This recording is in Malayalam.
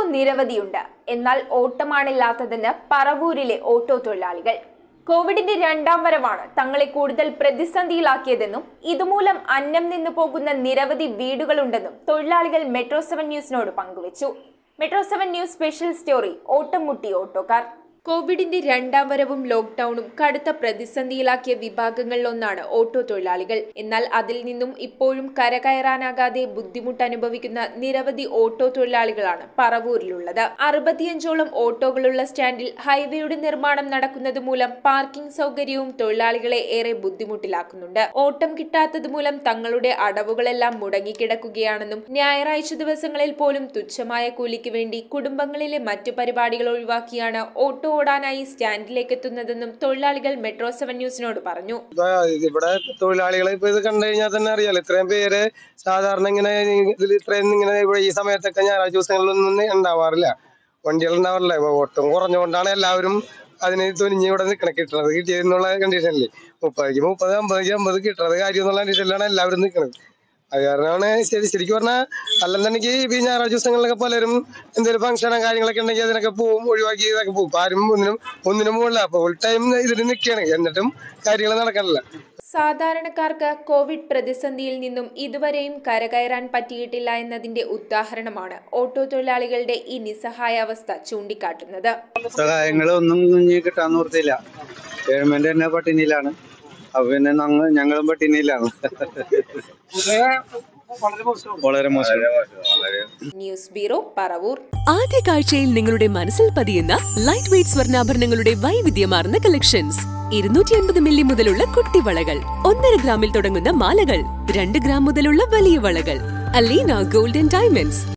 നിരവധിയുണ്ട് എന്നാൽ ഓട്ടമാണില്ലാത്തതെന്ന് പറവൂരിലെ ഓട്ടോ തൊഴിലാളികൾ കോവിഡിന്റെ രണ്ടാം വരവാണ് തങ്ങളെ കൂടുതൽ പ്രതിസന്ധിയിലാക്കിയതെന്നും ഇതുമൂലം അന്നം നിന്നു പോകുന്ന നിരവധി വീടുകളുണ്ടെന്നും തൊഴിലാളികൾ മെട്രോ സെവൻ ന്യൂസിനോട് പങ്കുവച്ചു metro seven news special story ഓട്ടം മുട്ടി ഓട്ടോക്കാർ കോവിഡിന്റെ രണ്ടാം വരവും ലോക്ക്ഡൌണും കടുത്ത പ്രതിസന്ധിയിലാക്കിയ വിഭാഗങ്ങളിലൊന്നാണ് ഓട്ടോ തൊഴിലാളികൾ എന്നാൽ അതിൽ നിന്നും ഇപ്പോഴും കരകയറാനാകാതെ ബുദ്ധിമുട്ട് അനുഭവിക്കുന്ന നിരവധി ഓട്ടോ തൊഴിലാളികളാണ് പറവൂരിലുള്ളത് അറുപത്തിയഞ്ചോളം ഓട്ടോകളുള്ള സ്റ്റാൻഡിൽ ഹൈവേയുടെ നിർമ്മാണം നടക്കുന്നത് മൂലം പാർക്കിംഗ് സൗകര്യവും തൊഴിലാളികളെ ഏറെ ബുദ്ധിമുട്ടിലാക്കുന്നുണ്ട് ഓട്ടം കിട്ടാത്തത് മൂലം തങ്ങളുടെ അടവുകളെല്ലാം മുടങ്ങിക്കിടക്കുകയാണെന്നും ഞായറാഴ്ച ദിവസങ്ങളിൽ പോലും തുച്ഛമായ കൂലിക്ക് വേണ്ടി കുടുംബങ്ങളിലെ മറ്റു പരിപാടികൾ ഒഴിവാക്കിയാണ് ഓട്ടോ ഓടാനായി സ്റ്റാൻഡിലേക്ക് എത്തുന്നതെന്നും തൊഴിലാളികൾ മെട്രോ സെവൻ ന്യൂസിനോട് പറഞ്ഞു ഇപ്പൊ ഇവിടെ തൊഴിലാളികളെ ഇപ്പൊ ഇത് കണ്ടു കഴിഞ്ഞാൽ തന്നെ അറിയാലോ ഇത്രയും പേര് സാധാരണ ഇങ്ങനെ ഇതിൽ ഇത്രയും ഇങ്ങനെ ഇവിടെ ഈ സമയത്തൊക്കെ ഞായറാഴ്ച ദിവസങ്ങളിലൊന്നും ഉണ്ടാവാറില്ല വണ്ടികൾ ഉണ്ടാവാറില്ല ഇപ്പൊ ഒട്ടും കുറഞ്ഞുകൊണ്ടാണ് എല്ലാവരും അതിന് തുനിഞ്ഞ് ഇവിടെ നിൽക്കണ കിട്ടണത് കിട്ടിയെന്നുള്ള കണ്ടീഷനിൽ മുപ്പതിക്ക് മുപ്പത് അമ്പതിക്ക് അമ്പത് കിട്ടണത് കാര്യം എന്നുള്ള കണ്ടീഷനിലാണ് എല്ലാവരും നിൽക്കുന്നത് അത് കാരണമാണ് ശരി ശരിക്കും പറഞ്ഞാൽ അല്ലെന്നുണ്ടെങ്കിൽ ഈ ഞായറാഴ്ച ദിവസങ്ങളിലൊക്കെ പലരും എന്തെങ്കിലും ഫംഗ്ഷനോ കാര്യങ്ങളൊക്കെ ഉണ്ടെങ്കിൽ അതിനൊക്കെ പോവും ഒഴിവാക്കി ഇതൊക്കെ പോകും ഇപ്പൊ ആരും ഒന്നിനും ഒന്നിനും പോകില്ല അപ്പൊ ഫുൾ ടൈം ഇതിന് നിൽക്കുകയാണ് എന്നിട്ടും കാര്യങ്ങൾ നടക്കണില്ല സാധാരണക്കാർക്ക് കോവിഡ് പ്രതിസന്ധിയിൽ നിന്നും ഇതുവരെയും കരകയറാൻ പറ്റിയിട്ടില്ല എന്നതിന്റെ ഉദാഹരണമാണ് ഓട്ടോ തൊഴിലാളികളുടെ ഈ നിസ്സഹായ അവസ്ഥ ചൂണ്ടിക്കാട്ടുന്നത് സഹായങ്ങളൊന്നും കുഞ്ഞ് കിട്ടാൻ നിർത്തിയില്ല ഗവൺമെന്റ് തന്നെ പട്ടിണിയിലാണ് അപ്പൊ പിന്നെ ഞങ്ങൾ ഞങ്ങളും പട്ടിണിയിലാണ് വളരെ മോശം ന്യൂസ് ബ്യൂറോ പറവൂർ ആദ്യ കാഴ്ചയിൽ നിങ്ങളുടെ മനസ്സിൽ പതിയുന്ന ലൈറ്റ് വെയ്റ്റ് സ്വർണ്ണാഭരണങ്ങളുടെ വൈവിധ്യമാർന്ന കളക്ഷൻസ് ഇരുന്നൂറ്റി അൻപത് മില്ലി മുതലുള്ള കുട്ടിവളകൾ ഒന്നര ഗ്രാമിൽ തുടങ്ങുന്ന മാലകൾ രണ്ട് ഗ്രാം മുതലുള്ള വലിയ വളകൾ അലീന ഗോൾഡൻ ഡയമണ്ട്സ്